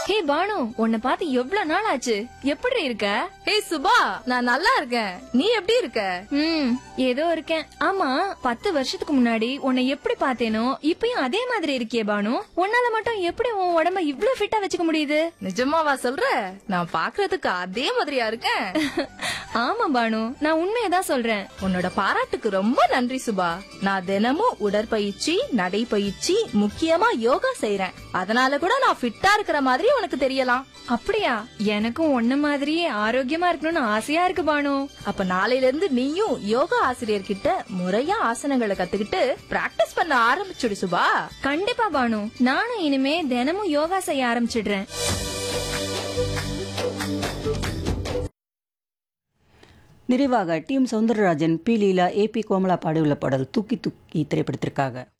ஹே பானு உன்னை பார்த்து எவ்வளவு நாள் ஆச்சு எப்படி இருக்க ஏய் சுபா நான் நல்லா இருக்கேன் நீ எப்படி இருக்க ம் ஏதோ இருக்கேன் ஆமா பத்து வருஷத்துக்கு முன்னாடி உன்னை எப்படி பார்த்தேனோ இப்பயும் அதே மாதிரி இருக்கியே பானு உன்னால மட்டும் எப்படி உன் உடம்ப இவ்ளோ ஃபிட்டா வச்சுக்க முடியுது நிஜமாவா சொல்ற நான் பாக்குறதுக்கு அதே மாதிரியா இருக்கேன் ஆமா பானு நான் உண்மையதான் சொல்றேன் உன்னோட பாராட்டுக்கு ரொம்ப நன்றி சுபா நான் தினமும் உடற்பயிற்சி நடைப்பயிற்சி முக்கியமா யோகா செய்றேன் அதனால கூட நான் ஃபிட்டா இருக்கிற மாதிரி உனக்கு தெரியலாம் அப்படியா எனக்கும் உன்ன மாதிரியே ஆரோக்கியமா இருக்கணும்னு ஆசையா இருக்கு பானு அப்ப நாளையில இருந்து நீயும் யோகா ஆசிரியர் கிட்ட முறையா ஆசனங்களை கத்துக்கிட்டு பிராக்டிஸ் பண்ண ஆரம்பிச்சுடு சுபா கண்டிப்பா பானு நானும் இனிமே தினமும் யோகா செய்ய ஆரம்பிச்சிடுறேன் நிறைவாக T M Soundararajan P Leela A P Komala பாடியுள்ள பாடல் தூக்கி தூக்கி திரைப்படத்திற்காக